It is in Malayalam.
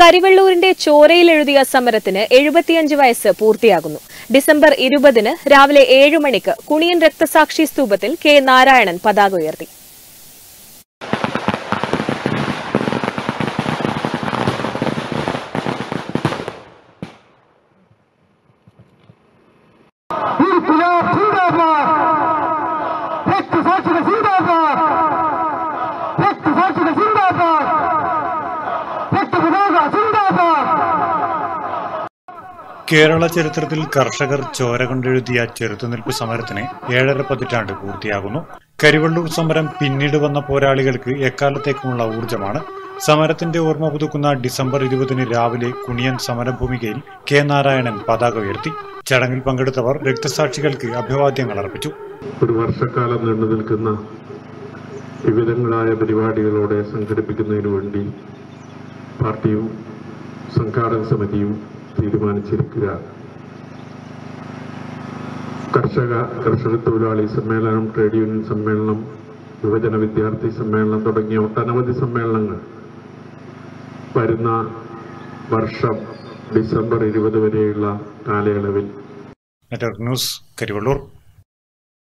കരിവെള്ളൂരിന്റെ ചോരയിൽ എഴുതിയ സമരത്തിന് എഴുപത്തിയഞ്ച് വയസ്സ് പൂർത്തിയാകുന്നു ഡിസംബർ ഇരുപതിന് രാവിലെ ഏഴ് മണിക്ക് കുണിയൻ രക്തസാക്ഷി സ്തൂപത്തിൽ കെ നാരായണൻ പതാക ഉയർത്തി ഇൻക്ലാബ് സിന്ദാബാദ് രക്തസാക്ഷികൾ സിന്ദാബാദ് രക്തസാക്ഷികൾ സിന്ദാബാദ് രക്തപതാക സിന്ദാബാദ് കേരള ചരിത്രത്തിൽ കർഷകർ ചോര കൊണ്ടെഴുതിയ ചെറുത്തുനിൽപ്പ് സമരത്തിന് ഏഴര പതിറ്റാണ്ട് പൂർത്തിയാകുന്നു കരിവള്ളൂർ സമരം പിന്നീട് വന്ന പോരാളികൾക്ക് എക്കാലത്തേക്കുമുള്ള ഊർജമാണ് സമരത്തിന്റെ ഓർമ്മ പുതുക്കുന്ന ഡിസംബർ ഇരുപതിന് രാവിലെ കുണിയൻ സമരഭൂമികയിൽ കെ നാരായണൻ പതാക ഉയർത്തി ചടങ്ങിൽ പങ്കെടുത്തവർ രക്തസാക്ഷികൾക്ക് അഭിവാദ്യങ്ങൾ അർപ്പിച്ചു ഒരു വർഷക്കാലം നീണ്ടു നിൽക്കുന്ന വിവിധങ്ങളായ പരിപാടികളോടെ സംഘടിപ്പിക്കുന്നതിനു വേണ്ടി പാർട്ടിയും സംഘാടക സമിതിയും തീരുമാനിച്ചിരിക്കുക കർഷക കർഷക തൊഴിലാളി സമ്മേളനം ട്രേഡ് യൂണിയൻ സമ്മേളനം യുവജന വിദ്യാർത്ഥി സമ്മേളനം തുടങ്ങിയ ഒട്ടനവധി സമ്മേളനങ്ങൾ വരുന്ന വർഷം ഡിസംബർ ഇരുപത് വരെയുള്ള കാലയളവിൽ നെറ്റ്വർക്ക് ന്യൂസ് കരിവള്ളൂർ